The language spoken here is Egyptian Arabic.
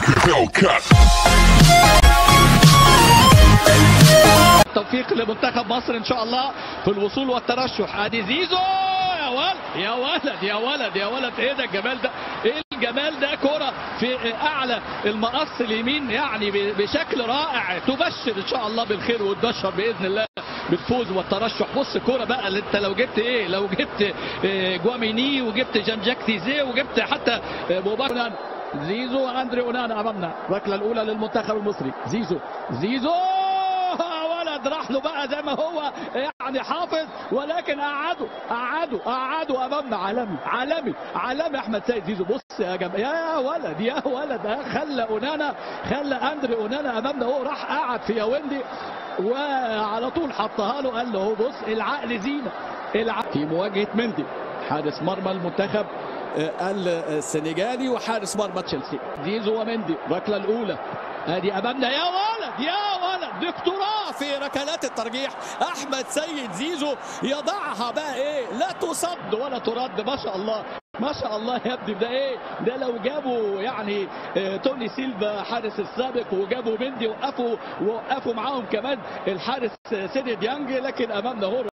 Hellcat. توفيق لمنتخب مصر ان شاء الله في الوصول والترشح ادي زيزو يا ولد يا ولد يا ولد يا ولد ايه ده الجمال ده ايه الجمال ده كرة في اعلى المقص اليمين يعني بشكل رائع تبشر ان شاء الله بالخير وتبشر باذن الله بالفوز والترشح بص كرة بقى اللي انت لو جبت ايه لو جبت إيه جواميني وجبت جان جاك تيزيه وجبت حتى مبارك زيزو اندري اونانا امامنا الركله الاولى للمنتخب المصري زيزو زيزو ولد راح له بقى زي ما هو يعني حافظ ولكن قعدوا قعدوا قعدوا امامنا عالمي عالمي عالمي احمد سيد زيزو بص يا جماعه يا ولد يا ولد خلى اونانا خلى اندري اونانا امامنا هو راح قعد في ياوندي وعلى طول حطها له قال له هو بص العقل زينه العقل في مواجهه مندي حارس مرمى المنتخب السنغالي وحارس مرمى تشيلسي زيزو ومندي الركله الاولى ادي امامنا يا ولد يا ولد دكتوراه في ركلات الترجيح احمد سيد زيزو يضعها بقى ايه لا تصد ولا ترد ما شاء الله ما شاء الله يا ابني ده ايه ده لو جابوا يعني اه توني سيلفا حارس السابق وجابوا مندي وقفوا وقفوا معاهم كمان الحارس سيدي ديانج لكن امامنا هو